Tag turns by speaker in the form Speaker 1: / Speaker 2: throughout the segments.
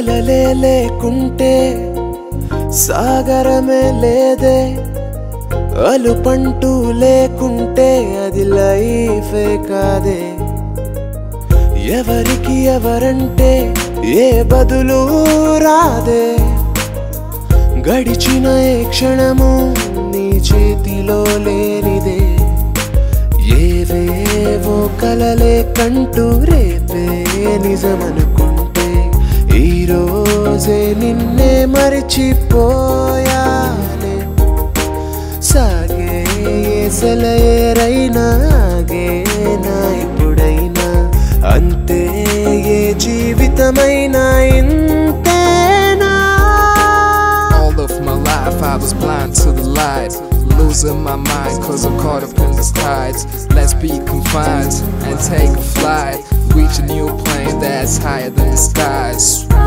Speaker 1: అలలే లేకుంటే సాగరమే లేదే అలుపంటూ లేకుంటే అది లైఫే కాదే ఎవరికి ఎవరంటే ఏ బదులు రాదే గడిచిన ఏ క్షణము నీ చేతిలో లేనిదే ఏవేవో కలలే కంటూ రేపే నిజమనుకుంటే ఈ రోజే నిన్నే మరిచిపోయానే సాగే సెలయేరైనా ఆగేనా ఇప్పుడైనా అంతే ఏ జీవితమైనా ఇంతేనా
Speaker 2: All of my life I was blind to the light Losing my mind cause I'm caught up in the tides Let's be confined and take a flight Reach a new plane that's higher than the skies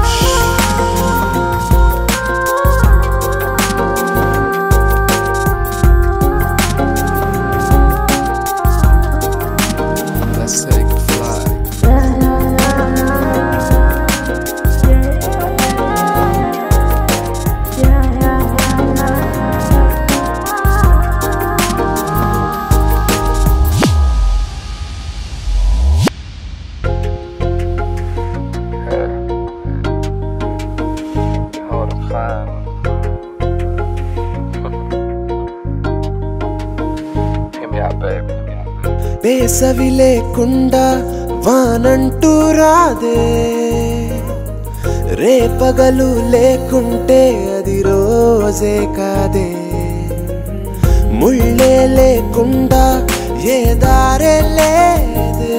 Speaker 2: Let's take a flight Hold on, fine. Hit me out, baby.
Speaker 1: వేసవి లేకుండా వానంటూ రాదే రేపగలు లేకుంటే అది రోజే కాదే ముళ్ళే లేకుండా ఏ దారే లేదే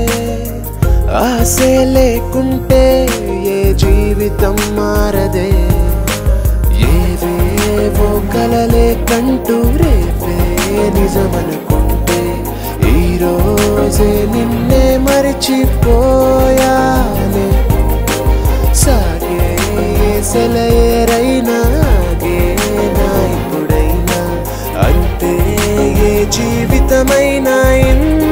Speaker 1: ఆశే లేకుంటే ఏ జీవితం మారదే ఏవేవో కలలే కంటూ రేపే నిజమనుకుంటే ఈ రోజే నిన్నే మరిచిపోయానే సాగే సెలయేరైనా ఆగేనా ఇప్పుడైనా అంతే ఏ జీవితమైనా ఇంతే